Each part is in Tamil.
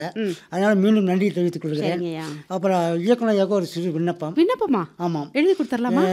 ம் அதனால் மீண்டும் நன்றி தெரிவித்துக் கொள்கிறேன் சரிங்கய்யா அப்புறம் இயக்குனருக்கு ஒரு சிறு விண்ணப்பம் விண்ணப்பமா ஆமாம் எழுதி கொடுத்துடலாமா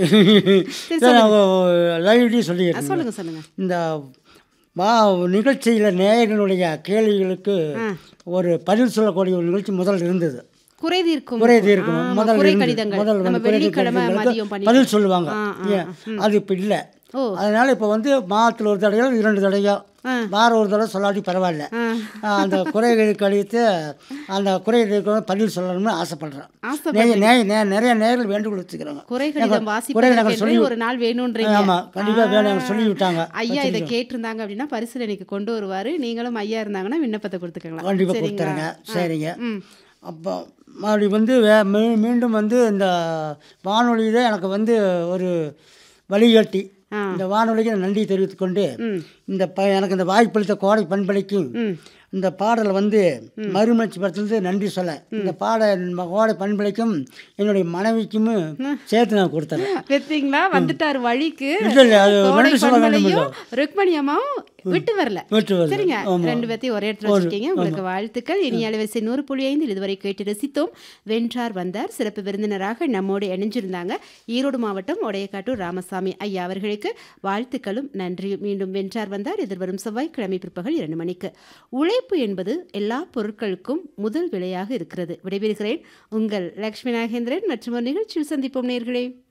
லைவ்லி ஆ, சொல்லிடுறேன் சொல்லுங்க சொல்லுங்க இந்த வா நிகழ்ச்சியில் நேயர்களுடைய கேள்விகளுக்கு ஒரு பதில் சொல்லக்கூடிய ஒரு நிகழ்ச்சி முதல் இருந்தது குறை தீர்க்கும் குறை தீர்க்கும் ஆமா, முதல் குறை இருந்து- கடிதங்கள் முதல் நம்ம வந்து குறை வெள்ளிக்கிழமை கடிதங்களுக்கு மதியம் பண்ணி பதில் சொல்லுவாங்க ஆ, ஆ, ஏன், அது இப்போ இல்லை ஓ அதனால இப்போ வந்து மாதத்தில் ஒரு தடவையோ இரண்டு தடவையோ ஆ. வாரம் ஒரு தடவை சொல்லாட்டி பரவாயில்ல ஆ. ஆ, அந்த குறைகளுக்கு அழித்து அந்த குறைகளுக்கு பதில் சொல்லணும்னு ஆசைப்படுறேன் ஆசை நே- நே- நே- நிறைய நேர்கள் வேண்டுகோள் வச்சுக்கிறாங்க குறை கடிதம் குறைகள் வாசிப்பதற்கு நாங்கள் சொல்லி ஒரு நாள் வேணும்ன்றீங்க ஆமாம் கண்டிப்பாக வேணும் அவங்க சொல்லி விட்டாங்க ஐயா இதை கேட்டிருந்தாங்க அப்படின்னா பரிசீலனைக்கு கொண்டு வருவாரு நீங்களும் ஐயா இருந்தாங்கன்னா விண்ணப்பத்தை கொடுத்துக்கலாம் கண்டிப்பாக சரிங்களா கொடுத்துருங்க சரிங்க ம் அப்போ மறுபடி வந்து வே மீ- மீண்டும் வந்து இந்த வானொலியில் எனக்கு வந்து ஒரு வழிகாட்டி ஆ. இந்த வானொலிக்கு நான் நன்றி தெரிவித்துக் கொண்டு ம் இந்த ப எனக்கு இந்த வாய்ப்பளித்த கோடை பண்பளிக்கும் ம் இந்த பாடல் வந்து மறுமலர்ச்சி படத்துலேருந்து நன்றி சொல்ல இந்த பாட இந்த கோடை பண்பளிக்கும் என்னுடைய மனைவிக்கும் சேர்த்து நான் கொடுத்துறேன் வெத்தீங்களா வந்துட்டாரு வழிக்கு இல்லை இல்லை அது கோடை நன்றி சொல்ல வேண்டும் பண்பலையும் ருக்மணி அம்மாவும் விட்டு வரல விட்டு வருது. சரிங்க ஆமா. ரெண்டு பேர்த்தையும் ஒரே இடத்துல வச்சுட்டீங்க உங்களுக்கு வாழ்த்துக்கள் இனி அலைவரிசை நூறு புள்ளி ஐந்து இதுவரை கேட்டு ரசித்தோம் வென்றார் வந்தார் சிறப்பு விருந்தினராக நம்மோடு இணைஞ்சிருந்தாங்க ஈரோடு மாவட்டம் ஒடையக்காட்டூர் ராமசாமி ஐயா அவர்களுக்கு வாழ்த்துக்களும் நன்றியும் மீண்டும் வென்றார் வந்தார் எதிர்வரும் செவ்வாய்க்கிழமை பிற்பகல் இரண்டு மணிக்கு உழைப்பு என்பது எல்லா பொருட்களுக்கும் முதல் விலையாக இருக்கிறது விடைபெறுகிறேன் உங்கள் லக்ஷ்மி நாகேந்திரன் மற்றும் ஒரு நிகழ்ச்சியில் சந்திப்போம் நேர்களே